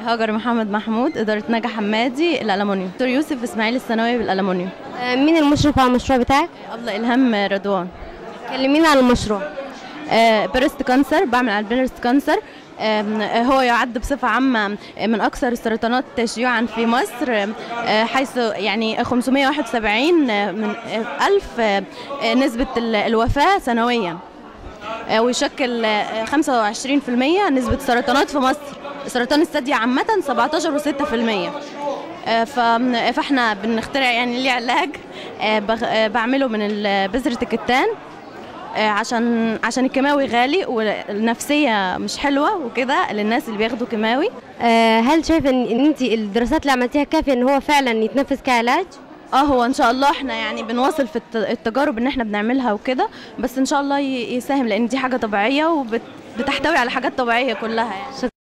هاجر محمد محمود إدارة نجا حمادي الألمونيوم دكتور يوسف إسماعيل الثانوي بالألمونيوم آه، مين المشرف على المشروع بتاعك؟ أبلة إلهام رضوان كلمينا عن المشروع آه، بريست كانسر بعمل على البريست كانسر آم، آه، هو يعد بصفة عامة من أكثر السرطانات تشييعا في مصر آه، حيث يعني 571 من آه، ألف آه، آه، نسبة ال- الوفاة سنويا آه، ويشكل آه، 25% نسبة السرطانات في مصر سرطان الثدي عامة 17.6% آه، ف- فاحنا بنخترع يعني ليه علاج آه، بغ- آه، بعمله من ال- بذرة الكتان آه، عشان عشان الكيماوي غالي والنفسيه مش حلوه وكده للناس اللي بياخدوا كيماوي آه، هل شايفه ان إن انت الدراسات اللي عملتيها كافيه ان هو فعلا يتنفذ كعلاج؟ اه هو ان شاء الله احنا يعني بنواصل في الت- التجارب ان احنا بنعملها وكده بس ان شاء الله ي- يساهم لان دي حاجه طبيعيه وبتحتوي على حاجات طبيعيه كلها يعني